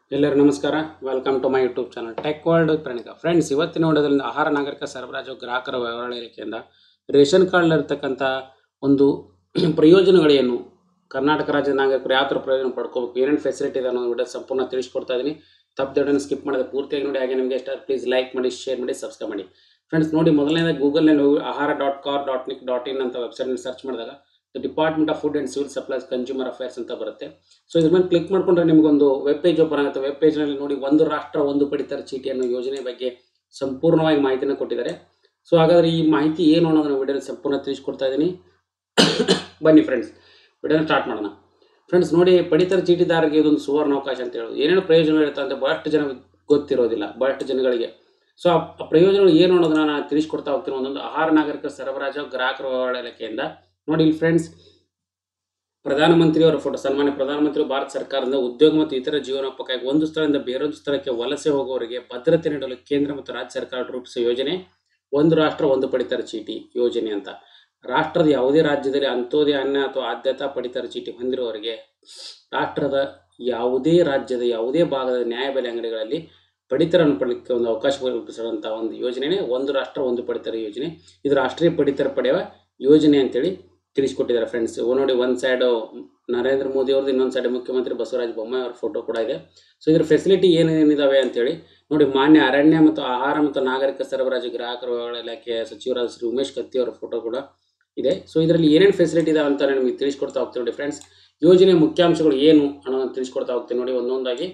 ಎಲ್ಲರಿಗೂ ನಮಸ್ಕಾರ welcome to my YouTube channel tech world Praneetha friends ಇವತ್ತಿನ ವಿಡಿಯೋದಲ್ಲಿ ಆಹಾರ ನಾಗರಿಕ ಸರಬರಾಜು ಗ್ರಾಹಕರ ವ್ಯವಹಾರ ಇಲಾಖೆಯಿಂದ ರೇಷನ್ ಕಾರ್ಡ್ಲಿರ್ತಕ್ಕಂಥ ಒಂದು ಪ್ರಯೋಜನಗಳೇನು ಕರ್ನಾಟಕ ರಾಜ್ಯದ ನಾಗರಿಕರು ಯಾವ ಥರ ಪ್ರಯೋಜನ ಪಡ್ಕೋಬೇಕು ಏನೇನು ಫೆಸಿಲಿಟಿ ಇದೆ ಅನ್ನೋ ವಿಡಿಯೋ ಸಂಪೂರ್ಣ ತಿಳಿಸ್ಕೊಡ್ತಾ ಇದ್ದೀನಿ ತಪ್ಪು ಸ್ಕಿಪ್ ಮಾಡಿದ್ರೆ ಪೂರ್ತಿಯಾಗಿ ನೋಡಿ ಹಾಗೆ ನಿಮಗೆ ಇಷ್ಟ ಪ್ಲೀಸ್ ಲೈಕ್ ಮಾಡಿ ಶೇರ್ ಮಾಡಿ ಸಬ್ಸ್ಕ್ರೈಬ್ ಮಾಡಿ ಫ್ರೆಂಡ್ಸ್ ನೋಡಿ ಮೊದಲನೇದಾಗಿ ಗೂಗಲ್ನಲ್ಲಿ ಹೋಗಿ Ahara dot kar dot nic dot in ಅಂತ ವೆಬ್ಸೈಟ್ನಲ್ಲಿ ಸರ್ಚ್ ಮಾಡಿದಾಗ department of food and civil supplies consumer affairs ಅಂತ ಬರುತ್ತೆ ಸೊ ಇದ್ರ ಮೇಲೆ ಕ್ಲಿಕ್ ಮಾಡ್ಕೊಂಡ್ರೆ ನಿಮಗೊಂದು ವೆಬ್ ಪೇಜ್ ಓಪನ್ ಆಗುತ್ತೆ ವೆಬ್ ಪೇಜ್ನಲ್ಲಿ ನೋಡಿ ಒಂದು ರಾಷ್ಟ್ರ ಒಂದು ಪಡಿತರ ಚೀಟಿ ಅನ್ನೋ ಯೋಜನೆ ಬಗ್ಗೆ ಸಂಪೂರ್ಣವಾಗಿ ಮಾಹಿತಿನ ಕೊಟ್ಟಿದ್ದಾರೆ ಸೊ ಹಾಗಾದ್ರೆ ಈ ಮಾಹಿತಿ ಏನು ಅನ್ನೋದನ್ನ ವಿಡಿಯೋದಲ್ಲಿ ಸಂಪೂರ್ಣ ತಿಳಿಸ್ಕೊಡ್ತಾ ಇದ್ದೀನಿ ಬನ್ನಿ ಫ್ರೆಂಡ್ಸ್ ವಿಡಿಯೋನ ಸ್ಟಾರ್ಟ್ ಮಾಡೋಣ ಫ್ರೆಂಡ್ಸ್ ನೋಡಿ ಪಡಿತರ ಚೀಟಿದಾರರಿಗೆ ಇದೊಂದು ಸುವರ್ಣ ಅವಕಾಶ ಅಂತ ಹೇಳೋದು ಏನೇನು ಪ್ರಯೋಜನ ಇರುತ್ತೆ ಅಂತ ಬಹಳಷ್ಟು ಜನ ಗೊತ್ತಿರೋದಿಲ್ಲ ಬಹಳಷ್ಟು ಜನಗಳಿಗೆ ಸೊ ಆ ಆ ಪ್ರಯೋಜನಗಳು ಏನು ಅನ್ನೋದನ್ನ ನಾನು ತಿಳಿಸ್ಕೊಡ್ತಾ ಹೋಗ್ತೀನಿ ಒಂದೊಂದು ಆಹಾರ ನಾಗರಿಕ ಸರಬರಾಜು ಗ್ರಾಹಕರ ವ್ಯವಹಾರ ಇಲಾಖೆಯಿಂದ ನೋಡಿ ಇಲ್ಲಿ ಫ್ರೆಂಡ್ಸ್ ಪ್ರಧಾನಮಂತ್ರಿಯವರ ಫೋಟೋ ಸನ್ಮಾನ್ಯ ಪ್ರಧಾನಮಂತ್ರಿ ಭಾರತ ಸರ್ಕಾರದಿಂದ ಉದ್ಯೋಗ ಮತ್ತು ಇತರ ಜೀವನೋಪಕ್ಕಾಗಿ ಒಂದು ಸ್ಥಳದಿಂದ ಬೇರೊಂದು ಸ್ಥಳಕ್ಕೆ ವಲಸೆ ಹೋಗುವವರಿಗೆ ಭದ್ರತೆ ನೀಡಲು ಕೇಂದ್ರ ಮತ್ತು ರಾಜ್ಯ ಸರ್ಕಾರ ರೂಪಿಸಿದ ಯೋಜನೆ ಒಂದು ರಾಷ್ಟ್ರ ಒಂದು ಪಡಿತರ ಚೀಟಿ ಯೋಜನೆ ಅಂತ ರಾಷ್ಟ್ರದ ಯಾವುದೇ ರಾಜ್ಯದಲ್ಲಿ ಅಂತ್ಯೋದಯ ಅನ್ನ ಅಥವಾ ಆದ್ಯತಾ ಪಡಿತರ ಚೀಟಿ ಹೊಂದಿರುವವರಿಗೆ ರಾಷ್ಟ್ರದ ಯಾವುದೇ ರಾಜ್ಯದ ಯಾವುದೇ ಭಾಗದ ನ್ಯಾಯಬೆಲೆ ಅಂಗಡಿಗಳಲ್ಲಿ ಪಡಿತರನ್ನು ಪಡಲಿಕ್ಕೆ ಒಂದು ಅವಕಾಶ ಕಲ್ಪಿಸುವಂಥ ಒಂದು ಯೋಜನೆನೇ ಒಂದು ರಾಷ್ಟ್ರ ಒಂದು ಪಡಿತರ ಯೋಜನೆ ಇದು ರಾಷ್ಟ್ರೀಯ ಪಡಿತರ ಪಡೆಯುವ ಯೋಜನೆ ಅಂತೇಳಿ ತಿಳಿಸ್ಕೊಟ್ಟಿದ್ದಾರೆ ಫ್ರೆಂಡ್ಸ್ ನೋಡಿ ಒಂದು ಸೈಡು ನರೇಂದ್ರ ಮೋದಿ ಅವ್ರದ್ದು ಇನ್ನೊಂದು ಸೈಡ್ ಮುಖ್ಯಮಂತ್ರಿ ಬಸವರಾಜ ಬೊಮ್ಮಾಯಿ ಅವ್ರ ಫೋಟೋ ಕೂಡ ಇದೆ ಸೊ ಇದ್ರ ಫೆಸಿಲಿಟಿ ಏನೇನಿದಾವೆ ಅಂತೇಳಿ ನೋಡಿ ಮಾನ್ಯ ಅರಣ್ಯ ಮತ್ತು ಆಹಾರ ಮತ್ತು ನಾಗರಿಕ ಸರಬರಾಜು ಗ್ರಾಹಕರ ವ್ಯವಹಾರ ಇಲಾಖೆಯ ಸಚಿವರಾದ ಶ್ರೀ ಉಮೇಶ್ ಕತ್ತಿ ಅವರ ಫೋಟೋ ಕೂಡ ಇದೆ ಸೊ ಇದರಲ್ಲಿ ಏನೇನು ಫೆಸಿಲಿಟಿ ಇದಾವೆ ಅಂತ ನಾನು ನಿಮಗೆ ತಿಳಿಸ್ಕೊಡ್ತಾ ಹೋಗ್ತೀನಿ ನೋಡಿ ಫ್ರೆಂಡ್ಸ್ ಯೋಜನೆಯ ಮುಖ್ಯಾಂಶಗಳು ಏನು ಅನ್ನೋದನ್ನ ತಿಳಿಸ್ಕೊಡ್ತಾ ಹೋಗ್ತೀನಿ ನೋಡಿ ಒಂದೊಂದಾಗಿ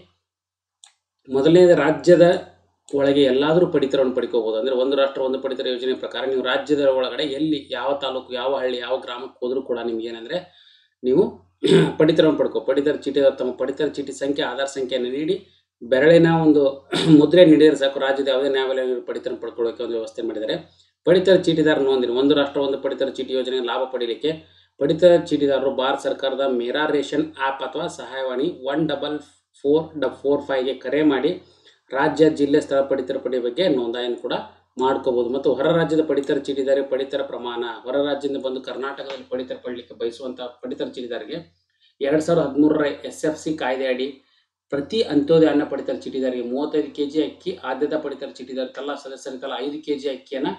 ಮೊದಲನೇದು ರಾಜ್ಯದ ಒಳಗೆ ಎಲ್ಲಾದರೂ ಪಡಿತರವನ್ನು ಪಡ್ಕೋಬಹುದು ಅಂದರೆ ಒಂದು ರಾಷ್ಟ್ರ ಒಂದು ಪಡಿತರ ಯೋಜನೆ ಪ್ರಕಾರ ನೀವು ರಾಜ್ಯದ ಒಳಗಡೆ ಎಲ್ಲಿ ಯಾವ ತಾಲೂಕು ಯಾವ ಹಳ್ಳಿ ಯಾವ ಗ್ರಾಮಕ್ಕೆ ಹೋದರೂ ಕೂಡ ನಿಮ್ಗೆ ಏನಂದರೆ ನೀವು ಪಡಿತರವನ್ನು ಪಡ್ಕೋ ಪಡಿತರ ಚೀಟಿ ತಮ್ಮ ಪಡಿತರ ಚೀಟಿ ಸಂಖ್ಯೆ ಆಧಾರ್ ಸಂಖ್ಯೆಯನ್ನು ನೀಡಿ ಬೆರಳಿನ ಒಂದು ಮುದ್ರೆ ನೀಡಿದರೆ ಸಾಕು ರಾಜ್ಯದ ಯಾವುದೇ ನ್ಯಾಯಾಲಯ ಪಡಿತರ ಪಡ್ಕೊಳ್ಳೋಕೆ ಒಂದು ವ್ಯವಸ್ಥೆ ಮಾಡಿದ್ದಾರೆ ಪಡಿತರ ಚೀಟಿದಾರ ನೋಂದಣಿ ಒಂದು ರಾಷ್ಟ್ರ ಒಂದು ಪಡಿತರ ಚೀಟಿ ಯೋಜನೆ ಲಾಭ ಪಡೀಲಿಕ್ಕೆ ಪಡಿತರ ಚೀಟಿದಾರರು ಭಾರತ ಸರ್ಕಾರದ ಮೇರಾ ರೇಷನ್ ಆ್ಯಪ್ ಅಥವಾ ಸಹಾಯವಾಣಿ ಒನ್ ಡಬಲ್ ಫೋರ್ ಡ ಫೋರ್ ಫೈವ್ಗೆ ಕರೆ ಮಾಡಿ ರಾಜ್ಯ ಜಿಲ್ಲೆ ಸ್ಥಳ ಪಡಿತರ ಪಡಿ ಬಗ್ಗೆ ನೋಂದಣಿಯನ್ನು ಕೂಡ ಮಾಡ್ಕೋಬಹುದು ಮತ್ತು ಹೊರ ರಾಜ್ಯದ ಪಡಿತರ ಚೀಟಿದಾರಿ ಪಡಿತರ ಪ್ರಮಾಣ ಹೊರ ರಾಜ್ಯದಿಂದ ಬಂದು ಕರ್ನಾಟಕದಲ್ಲಿ ಪಡಿತರ ಪಡಲಿಕ್ಕೆ ಬಯಸುವಂಥ ಪಡಿತರ ಚೀಟಿದಾರಿಗೆ ಎರಡು ಸಾವಿರದ ಹದಿಮೂರರ ಎಸ್ ಎಫ್ ಸಿ ಕಾಯ್ದೆ ಅಡಿ ಪ್ರತಿ ಅಂತ್ಯೋದಯ ಅನ್ನ ಪಡಿತರ ಚೀಟಿದಾರಿಗೆ ಮೂವತ್ತೈದು ಕೆ ಜಿ ಅಕ್ಕಿ ಆದ್ಯತಾ ಪಡಿತರ ಚೀಟಿದಾರಕ್ಕೆಲ್ಲ ಸದಸ್ಯರಿಗೆಲ್ಲ ಐದು ಕೆ ಜಿ ಅಕ್ಕಿಯನ್ನು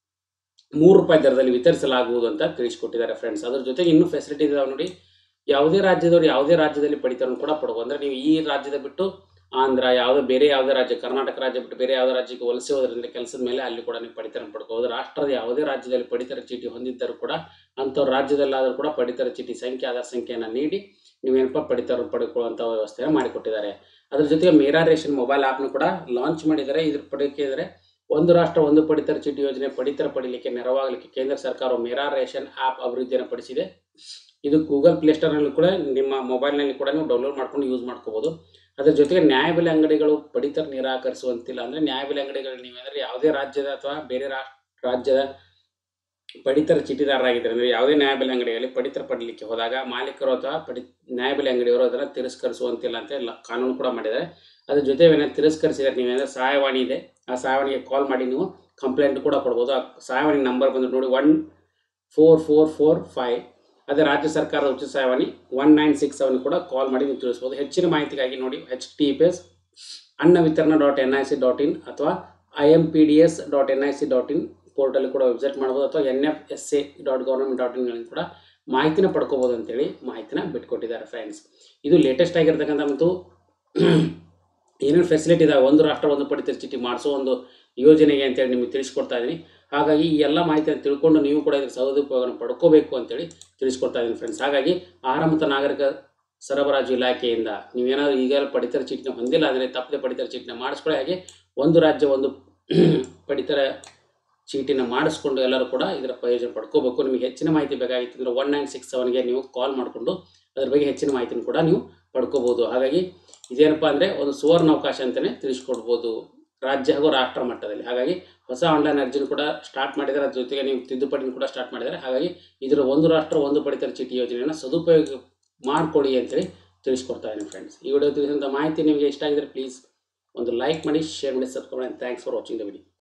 ಮೂರು ರೂಪಾಯಿ ದರದಲ್ಲಿ ವಿತರಿಸಲಾಗುವುದು ಅಂತ ತಿಳಿಸ್ಕೊಟ್ಟಿದ್ದಾರೆ ಫ್ರೆಂಡ್ಸ್ ಅದ್ರ ಜೊತೆಗೆ ಇನ್ನೂ ಫೆಸಿಲಿಟಿ ಇದಾವೆ ನೋಡಿ ಯಾವುದೇ ರಾಜ್ಯದವರು ಯಾವುದೇ ರಾಜ್ಯದಲ್ಲಿ ಪಡಿತರನ್ನು ಕೂಡ ಪಡ್ಬೋದು ಅಂದರೆ ನೀವು ಈ ರಾಜ್ಯದ ಬಿಟ್ಟು ಆಂಧ್ರ ಯಾವುದೇ ಬೇರೆ ಯಾವುದೇ ರಾಜ್ಯ ಕರ್ನಾಟಕ ರಾಜ್ಯ ಬಿಟ್ಟು ಬೇರೆ ಯಾವುದೇ ರಾಜ್ಯಕ್ಕೆ ವಲಸೆ ಹೋದ್ರಿಂದ ಕೆಲಸದ ಮೇಲೆ ಅಲ್ಲಿ ಕೂಡ ನೀವು ಪಡಿತರ ಪಡ್ಕೋಬೋದು ರಾಷ್ಟ್ರದ ಯಾವುದೇ ರಾಜ್ಯದಲ್ಲಿ ಪಡಿತರ ಚೀಟಿ ಹೊಂದಿದ್ದರೂ ಕೂಡ ಅಂಥವ್ರ ರಾಜ್ಯದಲ್ಲಾದರೂ ಕೂಡ ಪಡಿತರ ಚೀಟಿ ಸಂಖ್ಯೆ ಆಧಾರ್ ಸಂಖ್ಯೆಯನ್ನು ನೀಡಿ ನೀವೇನಪ್ಪ ಪಡಿತರ ಪಡ್ಕೊಳ್ಳುವಂಥ ವ್ಯವಸ್ಥೆಯನ್ನು ಮಾಡಿಕೊಟ್ಟಿದ್ದಾರೆ ಅದ್ರ ಜೊತೆಗೆ ಮೇರಾ ರೇಷನ್ ಮೊಬೈಲ್ ಆ್ಯಪ್ನು ಕೂಡ ಲಾಂಚ್ ಮಾಡಿದ್ದಾರೆ ಇದ್ರ ಪಡಿಕೆ ಇದ್ದಾರೆ ಒಂದು ರಾಷ್ಟ್ರ ಒಂದು ಪಡಿತರ ಚೀಟಿ ಯೋಜನೆ ಪಡಿತರ ಪಡೀಲಿಕ್ಕೆ ನೆರವಾಗಲಿಕ್ಕೆ ಕೇಂದ್ರ ಸರ್ಕಾರವು ಮೇರಾ ರೇಷನ್ ಆ್ಯಪ್ ಅಭಿವೃದ್ಧಿಯನ್ನು ಪಡಿಸಿದೆ ಇದು ಗೂಗಲ್ ಪ್ಲೇಸ್ಟೋರ್ನಲ್ಲಿ ಕೂಡ ನಿಮ್ಮ ಮೊಬೈಲ್ನಲ್ಲಿ ಕೂಡ ನೀವು ಡೌನ್ಲೋಡ್ ಮಾಡ್ಕೊಂಡು ಯೂಸ್ ಮಾಡ್ಕೋಬೋದು ಅದ್ರ ಜೊತೆಗೆ ನ್ಯಾಯಬೆಲೆ ಅಂಗಡಿಗಳು ಪಡಿತರ ನಿರಾಕರಿಸುವಂತಿಲ್ಲ ಅಂದರೆ ನ್ಯಾಯಬೆಲೆ ಅಂಗಡಿಗಳು ನೀವೇಂದರೆ ಯಾವುದೇ ರಾಜ್ಯದ ಅಥವಾ ಬೇರೆ ರಾಜ್ಯದ ಪಡಿತರ ಚೀಟಿದಾರರಾಗಿದ್ದರೆ ಅಂದರೆ ಯಾವುದೇ ನ್ಯಾಯಬೆಲೆ ಅಂಗಡಿಯಲ್ಲಿ ಪಡಿತರ ಪಡಲಿಕ್ಕೆ ಹೋದಾಗ ಮಾಲೀಕರು ಅಥವಾ ಪಡಿ ನ್ಯಾಯಬೆಲೆ ಅಂಗಡಿಯವರು ಅದನ್ನು ತಿರಸ್ಕರಿಸುವಂತಿಲ್ಲ ಅಂತ ಎಲ್ಲ ಕಾನೂನು ಕೂಡ ಮಾಡಿದ್ದಾರೆ ಅದ್ರ ಜೊತೆ ಏನಾದ್ರು ತಿರಸ್ಕರಿಸಿದರೆ ನೀವೇಂದ್ರೆ ಸಹಾಯವಾಣಿ ಇದೆ ಆ ಸಹಾಯವಾಣಿಗೆ ಕಾಲ್ ಮಾಡಿ ನೀವು ಕಂಪ್ಲೇಂಟ್ ಕೂಡ ಕೊಡ್ಬೋದು ಆ ಸಹಾಯವಾಣಿ ನಂಬರ್ ಬಂದು ನೋಡಿ one four four four five ಅದೇ ರಾಜ್ಯ ಸರ್ಕಾರದ ಉಚಿತ ಸಹಾಯವಾಣಿ ಒನ್ ನೈನ್ ಸಿಕ್ಸ್ ಸೆವೆನ್ ಕೂಡ ಕಾಲ್ ಮಾಡಿ ನೀವು ತಿಳಿಸ್ಬೋದು ಹೆಚ್ಚಿನ ಮಾಹಿತಿಗಾಗಿ ನೋಡಿ ಎಚ್ ಟಿ ಪಿ ಎಸ್ ಅನ್ನ ವಿತರಣಾ dot N I C dot in ಅಥವಾ I M P D S dot N I C dot in portal ಕೂಡ ವೆಬ್ಸೈಟ್ ಮಾಡ್ಬೋದು ಅಥವಾ N F S A dot government dot ಇನ್ಗಳಿಂದ ಕೂಡ ಮಾಹಿತಿನ ಪಡ್ಕೋಬೋದು ಅಂತೇಳಿ ಮಾಹಿತಿನ ಬಿಟ್ಕೊಟ್ಟಿದ್ದಾರೆ ಫ್ರೆಂಡ್ಸ್ ಇದು ಲೇಟೆಸ್ಟ್ ಆಗಿರ್ತಕ್ಕಂಥ ಮತ್ತು ಏನೇನು ಫೆಸಿಲಿಟಿ ಇದಾವೆ ಒಂದು ರಾಷ್ಟ್ರ ಒಂದು ಪಡಿತರ ಚೀಟಿ ಮಾಡಿಸೋ ಒಂದು ಯೋಜನೆಗೆ ಅಂತೇಳಿ ನಿಮಗೆ ತಿಳಿಸ್ಕೊಡ್ತಾ ಇದ್ದೀನಿ ಹಾಗಾಗಿ ಈ ಎಲ್ಲ ಮಾಹಿತಿಯನ್ನು ತಿಳ್ಕೊಂಡು ನೀವು ಕೂಡ ಇದರ ಸದುಪಯೋಗವನ್ನು ಪಡ್ಕೋಬೇಕು ಅಂತೇಳಿ ತಿಳಿಸ್ಕೊಡ್ತಾ ಇದ್ದೀನಿ ಫ್ರೆಂಡ್ಸ್ ಹಾಗಾಗಿ ಆಹಾರ ಮತ್ತು ನಾಗರಿಕ ಸರಬರಾಜು ಇಲಾಖೆಯಿಂದ ನೀವೇನಾದರೂ ಈಗ ಪಡಿತರ ಚೀಟಿನ ಹೊಂದಿಲ್ಲ ಅಂದರೆ ತಪ್ಪದೆ ಪಡಿತರ ಚೀಟಿನ ಮಾಡಿಸ್ಕೊಳ್ಳಿ ಹಾಗೆ ಒಂದು ರಾಜ್ಯ ಒಂದು ಪಡಿತರ ಚೀಟಿನ ಮಾಡಿಸ್ಕೊಂಡು ಎಲ್ಲರೂ ಕೂಡ ಇದರ ಪ್ರಯೋಜನ ಪಡ್ಕೋಬೇಕು ನಿಮಗೆ ಹೆಚ್ಚಿನ ಮಾಹಿತಿ ಬೇಕಾಗಿತ್ತು ಅಂದರೆ ಒನ್ ನೈನ್ ಸಿಕ್ಸ್ ಸೆವೆನ್ಗೆ ನೀವು ಕಾಲ್ ಮಾಡಿಕೊಂಡು ಅದ್ರ ಬಗ್ಗೆ ಹೆಚ್ಚಿನ ಮಾಹಿತಿನ ಕೂಡ ನೀವು ಪಡ್ಕೋಬೋದು ಹಾಗಾಗಿ ಇದೇನಪ್ಪ ಅಂದರೆ ಒಂದು ಸುವರ್ಣ ಅವಕಾಶ ಅಂತಲೇ ತಿಳಿಸ್ಕೊಡ್ಬೋದು ರಾಜ್ಯ ಹಾಗೂ ರಾಷ್ಟ್ರ ಮಟ್ಟದಲ್ಲಿ ಹಾಗಾಗಿ ಹೊಸ ಆನ್ಲೈನ್ ಅರ್ಜಿನೂ ಕೂಡ ಸ್ಟಾರ್ಟ್ ಮಾಡಿದ್ದಾರೆ ಅದ್ರ ಜೊತೆಗೆ ನೀವು ತಿದ್ದುಪಡಿನೂ ಕೂಡ ಸ್ಟಾರ್ಟ್ ಮಾಡಿದ್ದಾರೆ ಹಾಗಾಗಿ ಇದರ ಒಂದು ರಾಷ್ಟ್ರ ಒಂದು ಪಡಿತರ ಚೀಟಿ ಯೋಜನೆಯನ್ನು ಸದುಪಯೋಗ ಮಾಡಿಕೊಡಿ ಅಂತೇಳಿ ತಿಳಿಸ್ಕೊಡ್ತಾ ಇದ್ದೀನಿ ಫ್ರೆಂಡ್ಸ್ ಈ ವಿಡಿಯೋ ತಿಳಿಸಿದಂಥ ಮಾಹಿತಿ ನಿಮಗೆ ಇಷ್ಟ ಆಗಿದ್ರೆ ಪ್ಲೀಸ್ ಒಂದು ಲೈಕ್ ಮಾಡಿ ಶೇರ್ ಮಾಡಿ ಸಬ್ಸ್ಕ್ರೈಬ್ ಮಾಡಿ thanks for watching the video